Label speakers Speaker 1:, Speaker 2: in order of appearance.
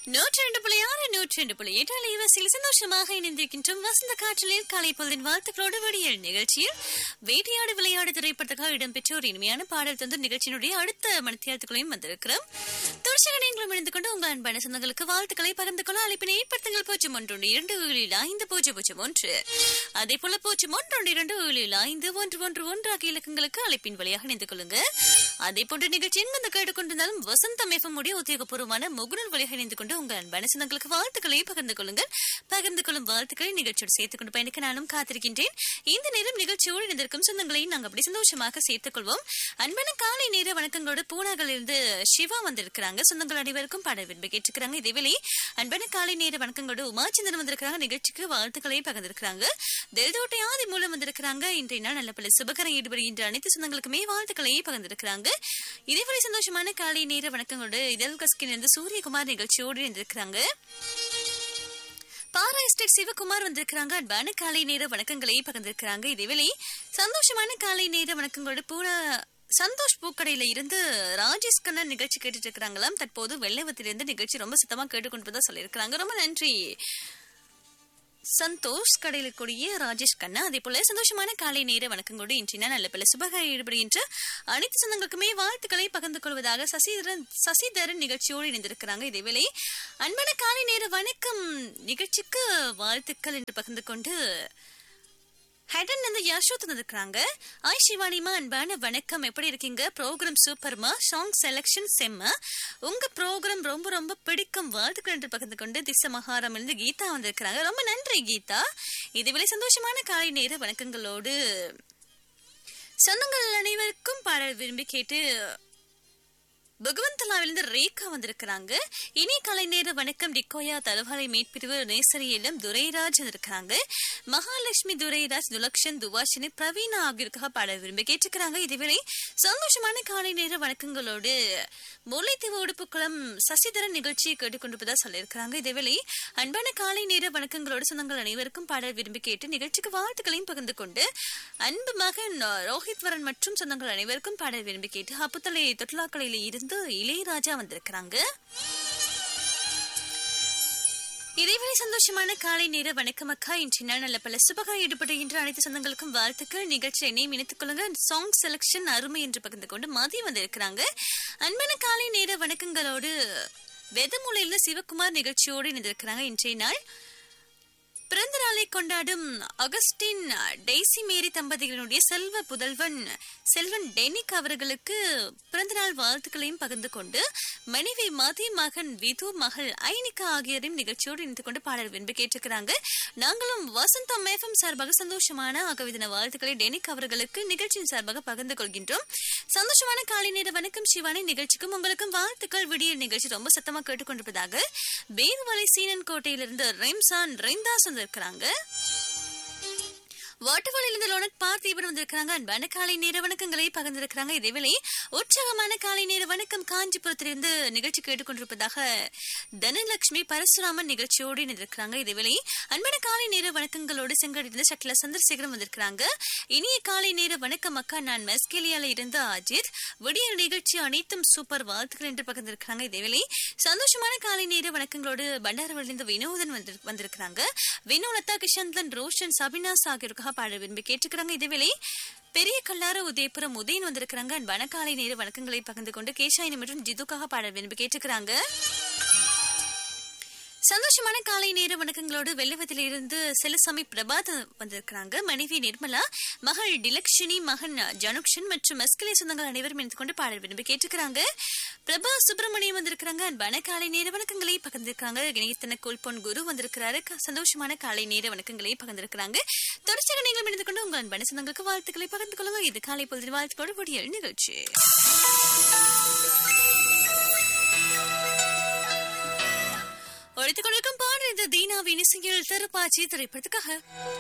Speaker 1: நூற்றி ரெண்டு புள்ளி ஆறு நூற்றி ரெண்டு புள்ளி எட்டு அலைவரிசையில் சந்தோஷமாக இணைந்திருக்கின்றோம் வசந்த காற்றலில் காலை பொழுதின் வாழ்த்துக்களோடு விடியல் நிகழ்ச்சியில் வேட்டையாடு விளையாடு திரைப்படத்துக்காக இடம்பெற்ற ஒரு இனிமையான பாடல் தந்து நிகழ்ச்சியினுடைய அடுத்த மணித்தியாலத்துக்களையும் வந்திருக்கிறோம் தொடர்ச்சியாக நீங்களும் இணைந்து கொண்டு உங்கள் அன்பான சொந்தங்களுக்கு வாழ்த்துக்களை பகிர்ந்து கொள்ள அழைப்பினை ஏற்படுத்துங்கள் பூஜ்ஜியம் ஒன்று இரண்டு ஏழில் ஐந்து பூஜ்ஜியம் பூஜ்ஜியம் ஒன்று அதே போல பூஜ்ஜியம் ஒன்று இரண்டு ஏழில் ஐந்து ஒன்று ஒன்று ஒன்று ஆகிய இலக்கங்களுக்கு அழைப்பின் வழியாக இணைந்து கொள்ளுங்க அதே போன்ற நிகழ்ச்சி எங்கு கேட்டுக்கொண்டிருந்தாலும் வசந்தம் எஃப்எம் உடைய உத்தியோகபூர்வமான முகுநல் வழியாக இணைந்து கொண்டு உங்கள் அன்பான சொந்தங்களுக்கு வாழ்த்துக்களை பகிர்ந்து கொள்ளுங்கள் பகிர்ந்து கொள்ளும் வாழ்த்துக்களை நிகழ்ச்சியோடு சேர்த்துக் கொண்டு பயணிக்க நானும் காத்திருக்கின்றேன் இந்த நேரம் நிகழ்ச்சியோடு இணைந்திருக்கும் சொந்தங்களை நாங்கள் அப்படி சந்தோஷமாக சேர்த்துக் கொள்வோம் அன்பான காலை நேர வணக்கங்களோடு பூனாவில் இருந்து சிவா வந்திருக்கிறாங்க சொந்தங்கள் அனைவருக்கும் பாட விரும்பி கேட்டிருக்கிறாங்க இதேவேளை அன்பான காலை நேர வணக்கங்களோடு உமாச்சந்திரன் வந்திருக்கிறாங்க நிகழ்ச்சிக்கு வாழ்த்துக்களை பகிர்ந்திருக்கிறாங்க தெல்தோட்டை ஆதி மூலம் வந்திருக்கிறாங்க இன்றைய நாள் நல்ல பல சுபகரம் ஈடுபடுகின்ற அனைத்து சொந்தங்களுக்குமே வாழ்த்துக்களை பகிர்ந்திருக்கிறாங்க இதேவேளை சந்தோஷமான காலை நேர வணக்கங்களோடு இதழ் கஸ்கின் இருந்து சூரியகுமார் நிகழ்ச்சியோடு இருந்திருக்கிறாங்க பாரா எஸ்டேட் சிவகுமார் வந்திருக்கிறாங்க அன்பான காலை நேர வணக்கங்களை பகிர்ந்திருக்கிறாங்க இதேவேளை சந்தோஷமான காலை நேர வணக்கங்களோடு பூரா சந்தோஷ் பூக்கடையில இருந்து ராஜேஷ் கண்ணன் நிகழ்ச்சி கேட்டுட்டு இருக்கிறாங்களாம் தற்போது வெள்ளவத்திலிருந்து நிகழ்ச்சி ரொம்ப சுத்தமா கேட்டுக்கொண்டு சொல்லியிருக்கிறாங்க ரொம்ப நன்றி சந்தோஷ் கடையில் கூடிய ராஜேஷ் கண்ணா அதே போல சந்தோஷமான காலை நேர வணக்கங்களோடு இன்றைய நல்ல பல சுபக ஈடுபடுகின்ற அனைத்து சொந்தங்களுக்குமே வாழ்த்துக்களை பகிர்ந்து கொள்வதாக சசிதரன் சசிதரன் நிகழ்ச்சியோடு இணைந்திருக்கிறாங்க இதேவேளை அன்பான காலை நேர வணக்கம் நிகழ்ச்சிக்கு வாழ்த்துக்கள் என்று பகிர்ந்து கொண்டு ஹெடன் வந்து யசோத் வந்திருக்கிறாங்க ஆய் சிவானிமா அன்பான வணக்கம் எப்படி இருக்கீங்க ப்ரோக்ராம் சூப்பர்மா சாங் செலக்ஷன் செம்ம உங்க ப்ரோக்ராம் ரொம்ப ரொம்ப பிடிக்கும் வாழ்த்துக்கள் என்று பகிர்ந்து கொண்டு திச மகாரம் இருந்து கீதா வந்திருக்கிறாங்க ரொம்ப நன்றி கீதா இதுவேளை சந்தோஷமான காலை நேர வணக்கங்களோடு சொந்தங்கள் அனைவருக்கும் பாடல் விரும்பி கேட்டு பகவந்தலாவிலிருந்து ரேகா வந்திருக்கிறாங்க இனி கலை நேர வணக்கம் டிக்கோயா தலவாலை மீட்பிரிவு நேசரியிலும் துரைராஜ் இருக்கிறாங்க மகாலட்சுமி துரைராஜ் துலக்ஷன் துவாஷினி பிரவீனா ஆகியோருக்காக பாட விரும்பி கேட்டுக்கிறாங்க இதுவரை சந்தோஷமான காலை நேர வணக்கங்களோடு முல்லைத்தீவு உடுப்புக்குளம் சசிதரன் நிகழ்ச்சியை கேட்டுக்கொண்டிருப்பதா சொல்லியிருக்கிறாங்க இதேவேளை அன்பான காலை நேர வணக்கங்களோடு சொந்தங்கள் அனைவருக்கும் பாட விரும்பி கேட்டு நிகழ்ச்சிக்கு வாழ்த்துக்களையும் பகிர்ந்து கொண்டு அன்பு மகன் ரோஹித்வரன் மற்றும் சொந்தங்கள் அனைவருக்கும் பாட விரும்பி கேட்டு அப்புத்தலை தொட்டிலாக்கலையில இருந்து இருந்து இளையராஜா வந்திருக்கிறாங்க இதேவேளை சந்தோஷமான காலை நேர வணக்கம் அக்கா இன்றைய நாள் நல்ல பல சுபகா ஈடுபடுகின்ற அனைத்து சொந்தங்களுக்கும் வாழ்த்துக்கள் நிகழ்ச்சி என்னையும் இணைத்துக் கொள்ளுங்க சாங் செலக்ஷன் அருமை என்று பகிர்ந்து கொண்டு மதியம் வந்திருக்கிறாங்க அன்பான காலை நேர வணக்கங்களோடு வெதமூலையில சிவகுமார் நிகழ்ச்சியோடு இணைந்திருக்கிறாங்க இன்றைய நாள் பிறந்த நாளை கொண்டாடும் அகஸ்டின் டெய்சி மேரி தம்பதிகளுடைய செல்வ புதல்வன் செல்வன் டெனிக் அவர்களுக்கு பிறந்தநாள் வாழ்த்துக்களையும் பகிர்ந்து கொண்டு மனைவி மதி மகன் விது மகள் ஐனிகா ஆகியோரையும் நிகழ்ச்சியோடு இணைந்து கொண்டு பாடல் விரும்பி கேட்டிருக்கிறாங்க நாங்களும் வசந்தம் மேஃபம் சார்பாக சந்தோஷமான ஆகவிதன வாழ்த்துக்களை டெனிக் அவர்களுக்கு நிகழ்ச்சியின் சார்பாக பகிர்ந்து கொள்கின்றோம் சந்தோஷமான காலை நேர வணக்கம் சிவானி நிகழ்ச்சிக்கும் உங்களுக்கும் வாழ்த்துக்கள் விடிய நிகழ்ச்சி ரொம்ப சத்தமா கேட்டுக்கொண்டிருப்பதாக பேதுவலை சீனன் கோட்டையிலிருந்து ரெம்சான் ரெந்தாஸ் வந்திருக்கிறாங்க வாட்டவாளிலிருந்து லோனட் பார்த்தீபன் வந்திருக்கிறாங்க அன்பான காலை நேர வணக்கங்களை பகிர்ந்திருக்கிறாங்க இதேவேளை உற்சாகமான காலை நேர வணக்கம் காஞ்சிபுரத்திலிருந்து நிகழ்ச்சி கேட்டுக்கொண்டிருப்பதாக தனலட்சுமி பரசுராமன் நிகழ்ச்சியோடு இணைந்திருக்கிறாங்க இதேவேளை அன்பான காலை நேர வணக்கங்களோடு செங்கடிலிருந்து சக்ல சந்திரசேகரம் வந்திருக்கிறாங்க இனிய காலை நேர வணக்கம் அக்கா நான் மெஸ்கேலியால இருந்து அஜித் விடிய நிகழ்ச்சி அனைத்தும் சூப்பர் வாழ்த்துக்கள் என்று பகிர்ந்திருக்கிறாங்க இதேவேளை சந்தோஷமான காலை நேர வணக்கங்களோடு பண்டாரவளிலிருந்து வினோதன் வந்திருக்கிறாங்க வினோலதா கிஷந்தன் ரோஷன் சபினாஸ் ஆகியோருக்காக பாட விரும்பி கேட்டுக்கிறாங்க இதேவேளை பெரிய கல்லார உதயபுரம் உதயன் வந்திருக்கிறாங்க வனக்காலை நேர வணக்கங்களை பகிர்ந்து கொண்டு கேஷாயினி மற்றும் ஜிதுக்காக பாட விரும்பி கேட்டுக்கிறாங்க சந்தோஷமான காலை நேர வணக்கங்களோடு வெள்ளவத்தில் இருந்து செல்லசாமி பிரபாத் வந்திருக்கிறாங்க மனைவி நிர்மலா மகள் டிலக்ஷினி மகன் ஜனுக்ஷன் மற்றும் மஸ்கலை சொந்தங்கள் அனைவரும் இணைந்து கொண்டு பாடல் விரும்பி கேட்டுக்கிறாங்க பிரபா சுப்பிரமணியம் வந்திருக்கிறாங்க அன்பான காலை நேர வணக்கங்களை பகிர்ந்திருக்காங்க இணையத்தன கோல்பொன் குரு வந்திருக்கிறாரு சந்தோஷமான காலை நேர வணக்கங்களை பகிர்ந்திருக்கிறாங்க தொடர்ச்சியாக நீங்கள் இணைந்து கொண்டு உங்கள் அன்பான சொந்தங்களுக்கு வாழ்த்துக்களை பகிர்ந்து கொள்ளுங்க இது காலை பொழுது வாழ்த்துக்களோடு விடியல் நிகழ்ச்சி ஒழித்துக் கொண்டிருக்கும் பாடல் இந்த தீனாவின் இசையில் திருப்பாச்சி திரைப்படத்துக்காக